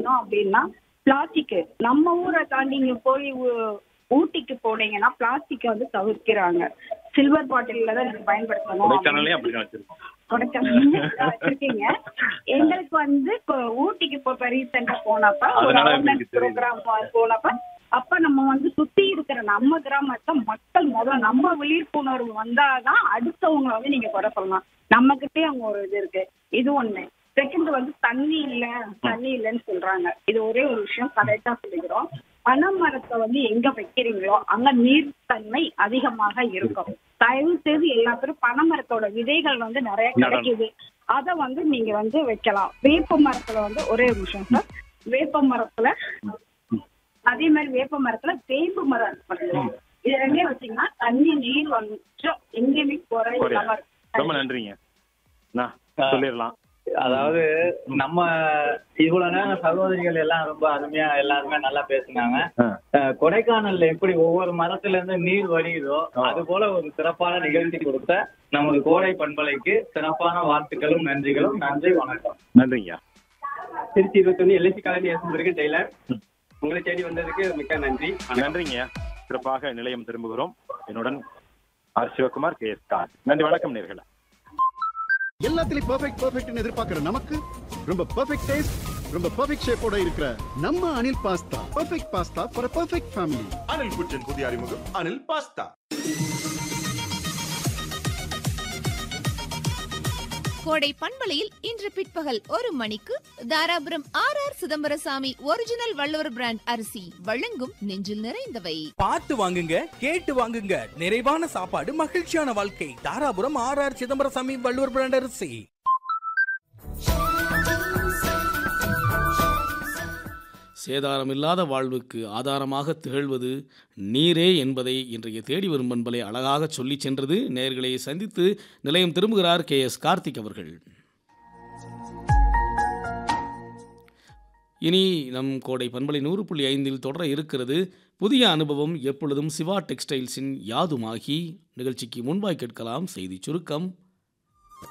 தவிர்க்கணும் அப்படின்னா பிளாஸ்டிக் நம்ம ஊரை தாண்டி இங்க போய் ஊ- ஊட்டிக்கு போனீங்கன்னா பிளாஸ்டிக் வந்து தவிர்க்கிறாங்க சில்வர் பாட்டில்ல தான் நீங்க பயன்படுத்தணும் கொடைக்கானல்லையும் அப்படி தான் வச்சிருக்கோம் கொடைக்கானல் வச்சிருக்கீங்க எங்களுக்கு வந்து இப்போ ஊட்டிக்கு இப்போ ரீசெண்டா போனப்ப ஒரு அதனால அவேர்னஸ் எங்களுக்கு தெரியுது. ப்ரோக்ராம் போனப்ப அப்ப நம்ம வந்து சுத்தி இருக்கிற நம்ம கிராமத்தை மக்கள் முதல்ல நம்ம விழிப்புணர்வு வந்தாதான் அடுத்தவங்க வந்து நீங்க குறை சொல்லலாம் நம்ம கிட்டே அங்க ஒரு இது இருக்கு இது ஒண்ணு செகண்ட் வந்து தண்ணி இல்ல தண்ணி இல்லைன்னு சொல்றாங்க இது ஒரே ஒரு விஷயம் கரெக்டா சொல்லிக்கிறோம் பனை மரத்தை வந்து எங்க வைக்கிறீங்களோ அங்க நீர்த்தன்மை அதிகமாக இருக்கும் தயவு செய்து எல்லா பேரும் பனை மரத்தோட விதைகள் வந்து நிறைய நடணும். கிடைக்குது அத வந்து நீங்க வந்து வைக்கலாம் வேப்ப மரத்துல வந்து ஒரே ஒரு விஷயம் சார் வேப்ப மரத்துல அதே மாதிரி வேப்ப மரத்துல வேம்பு மரம் இருக்கு பாத்தீங்களா? இது ரெண்டையும் வச்சீங்கன்னா தண்ணி நீர் கொஞ்சம் எங்கேயுமே குறையில்லாம குறையாது. இருக்கும். ரொம்ப நன்றிங்க நான் சொல்லிடலாம் அதாவது நம்ம இவ்வளவு நேரம் சகோதரிகள் எல்லாம் ரொம்ப அருமையா எல்லாருமே நல்லா பேசுனாங்க ஆ. அஹ், கொடைக்கானல்ல எப்படி ஒவ்வொரு மரத்துல இருந்து நீர் வடியுதோ அது போல ஒரு சிறப்பான நிகழ்ச்சி கொடுத்த நமது கோடை பண்பலைக்கு சிறப்பான வாழ்த்துக்களும் நன்றிகளும் நன்றி வணக்கம் நன்றிங்க திருச்சி இருபத்தொன்னு எல்ஐசி காலனி எஸ் டெய்லர் உங்களை தேடி வந்ததுக்கு மிக்க நன்றி நன்றிங்க சிறப்பாக நிலையம் திரும்புகிறோம் என்னுடன் ஆர் சிவகுமார் கே எஸ் கார் நன்றி வணக்கம் நேர்களா எல்லாத்துலயும் பெர்ஃபெக்ட் பெர்ஃபெக்ட்னு எதிர்பார்க்கிற நமக்கு ரொம்ப பெர்ஃபெக்ட் டேஸ்ட் ரொம்ப பெர்ஃபெக்ட் ஷேப்போட இருக்கிற நம்ம Anil pasta perfect pasta for perfect family Anil குச்சின் புதிய அறிமுகம் அனில் பாஸ்தா கோடை பண்பலையில் இன்று பிற்பகல் ஒரு மணிக்கு Dharapuram R R Chidambarasamy original Valluvar brand அரிசி வழங்கும் நெஞ்சில் நிறைந்தவை பார்த்து வாங்குங்க கேட்டு வாங்குங்க நிறைவான சாப்பாடு மகிழ்ச்சியான வாழ்க்கை Dharapuram R R Chidambarasamy Valluvar brand அரிசி சேதாரமில்லாத வாழ்வுக்கு ஆதாரமாக திகழ்வது நீரே என்பதை இன்றைய தேடி வரும் பண்பலை அழகாக சொல்லிச் சென்றது நேர்களை சந்தித்து நிலையம் திரும்புகிறார் கே எஸ் கார்த்திக் அவர்கள் இனி நம் கோடை பண்பலை நூறு புள்ளி ஐந்தில் தொடர இருக்கிறது புதிய அனுபவம் எப்பொழுதும் சிவா டெக்ஸ்டைல்ஸின் யாதுமாகி நிகழ்ச்சிக்கு முன்பாய் கேட்கலாம் செய்தி சுருக்கம்